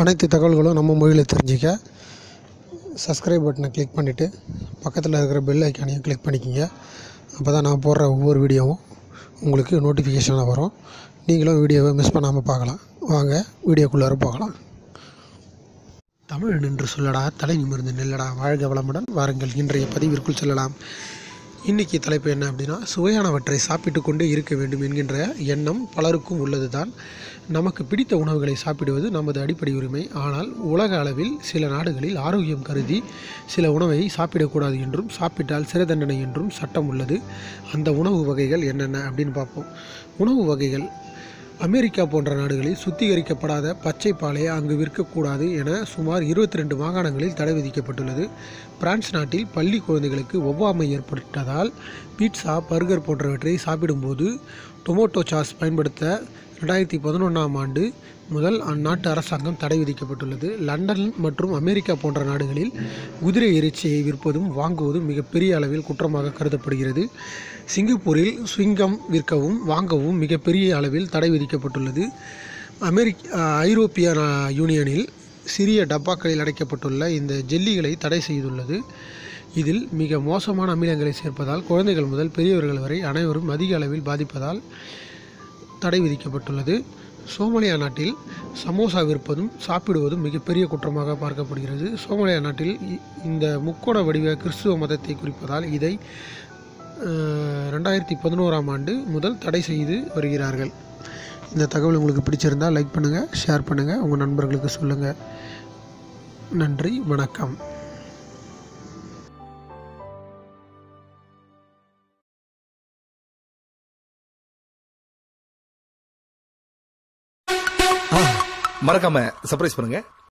அனைத்து தகவல்களும் நம்ம மொழியில் தெரிஞ்சிக்க சப்ஸ்கிரைப் பட்டனை கிளிக் பண்ணிவிட்டு பக்கத்தில் இருக்கிற பெல் ஐக்கானையும் கிளிக் பண்ணிக்கிங்க அப்போ தான் நான் போடுற ஒவ்வொரு வீடியோவும் உங்களுக்கு நோட்டிஃபிகேஷனாக வரும் நீங்களும் வீடியோவை மிஸ் பண்ணாமல் பார்க்கலாம் வாங்க வீடியோக்குள்ளார போகலாம் தமிழ் நின்று சொல்லடா தலை நிமிர்ந்து நில்லடா வாழ்க வளமுடன் வாருங்கள் இன்றைய பதிவிற்குள் செல்லலாம் இன்றைக்கி தலைப்பு என்ன அப்படின்னா சுவையானவற்றை சாப்பிட்டு கொண்டே இருக்க வேண்டும் என்கின்ற எண்ணம் பலருக்கும் உள்ளது தான் நமக்கு பிடித்த உணவுகளை சாப்பிடுவது நமது அடிப்படை உரிமை ஆனால் உலக அளவில் சில நாடுகளில் ஆரோக்கியம் கருதி சில உணவை சாப்பிடக்கூடாது என்றும் சாப்பிட்டால் சிறை தண்டனை என்றும் சட்டம் உள்ளது அந்த உணவு வகைகள் என்னென்ன அப்படின்னு பார்ப்போம் உணவு வகைகள் அமெரிக்கா போன்ற நாடுகளில் சுத்திகரிக்கப்படாத பச்சை பாலை அங்கு விற்கக்கூடாது என சுமார் இருபத்தி ரெண்டு மாகாணங்களில் தடை விதிக்கப்பட்டுள்ளது பிரான்ஸ் நாட்டில் பள்ளி குழந்தைகளுக்கு ஒவ்வாமை ஏற்பட்டதால் பீட்சா பர்கர் போன்றவற்றை சாப்பிடும்போது டொமேட்டோ சாஸ் பயன்படுத்த ரெண்டாயிரத்தி பதினொன்றாம் ஆண்டு முதல் அந்நாட்டு அரசாங்கம் தடை விதிக்கப்பட்டுள்ளது லண்டன் மற்றும் அமெரிக்கா போன்ற நாடுகளில் குதிரை இறைச்சியை விற்பதும் வாங்குவதும் மிகப்பெரிய அளவில் குற்றமாக கருதப்படுகிறது சிங்கப்பூரில் ஸ்விங்கம் விற்கவும் வாங்கவும் மிகப்பெரிய அளவில் தடை விதிக்கப்பட்டுள்ளது அமெரிக்க ஐரோப்பிய நா- யூனியனில் சிறிய டப்பாக்களில் அடைக்கப்பட்டுள்ள இந்த ஜெல்லிகளை தடை செய்துள்ளது இதில் மிக மோசமான அமிலங்களை சேர்ப்பதால் குழந்தைகள் முதல் பெரியவர்கள் வரை அனைவரும் அதிக அளவில் பாதிப்பதால் தடை விதிக்கப்பட்டுள்ளது சோமாலியா நாட்டில் சமோசா விற்பதும் சாப்பிடுவதும் மிகப்பெரிய குற்றமாக பார்க்கப்படுகிறது சோமாலியா நாட்டில் இ- இந்த முக்கோண வடிவ கிறிஸ்துவ மதத்தை குறிப்பதால் இதை அஹ், ரெண்டாயிரத்தி பதினோராம் ஆண்டு முதல் தடை செய்து வருகிறார்கள் இந்த தகவல் உங்களுக்கு பிடிச்சிருந்தால் லைக் பண்ணுங்கள் ஷேர் பண்ணுங்கள் உங்கள் நண்பர்களுக்கு சொல்லுங்கள் நன்றி வணக்கம் மறக்காம சர்ப்ரைஸ் பண்ணுங்க